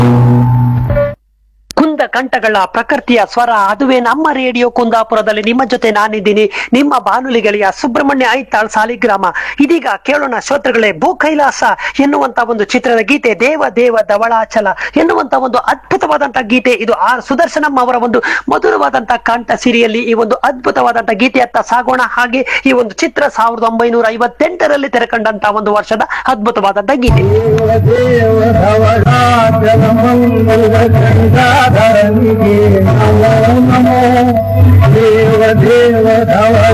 ಕುಂದ ಕಂಠಗಳ ಪ್ರಕೃತಿಯ ಸ್ವರ ಅದುವೇ ನಮ್ಮ ರೇಡಿಯೋ ಕುಂದಾಪುರದಲ್ಲಿ ನಿಮ್ಮ ಜೊತೆ ನಾನಿದ್ದೀನಿ ನಿಮ್ಮ ಬಾನುಲಿ ಗೆಳೆಯ ಸುಬ್ರಹ್ಮಣ್ಯ ಐತಾಳ್ ಸಾಲಿಗ್ರಾಮ ಇದೀಗ ಕೇಳೋಣ ಶ್ರೋತೃಗಳೇ ಭೂ ಕೈಲಾಸ ಎನ್ನುವಂತ ಒಂದು ಚಿತ್ರದ ಗೀತೆ ದೇವ ದೇವ ಧವಳಾಚಲ ಎನ್ನುವಂತ ಒಂದು ಅದ್ಭುತವಾದಂತ ಗೀತೆ ಇದು ಆರ್ ಸುದರ್ಶನಂ ಅವರ ಒಂದು ಮಧುರವಾದಂತ ಕಂಠ ಸಿರಿಯಲ್ಲಿ ಈ ಒಂದು ಅದ್ಭುತವಾದಂತ ಗೀತೆಯತ್ತ ಸಾಗೋಣ ಹಾಗೆ ಈ ಒಂದು ಚಿತ್ರ ಸಾವಿರದ ಒಂಬೈನೂರ ಐವತ್ತೆಂಟರಲ್ಲಿ ತೆರೆಕಂಡಂತ ಒಂದು ವರ್ಷದ ಅದ್ಭುತವಾದಂತ ಗೀತೆ ದೇವ ದೇವ ಧವಳಾಚಲ ಮಂಗಲ ಗಂಗಾಧರನಿಗೆ ನಮೋ ನಮೋ ದೇವ ದೇವ ಧವಳ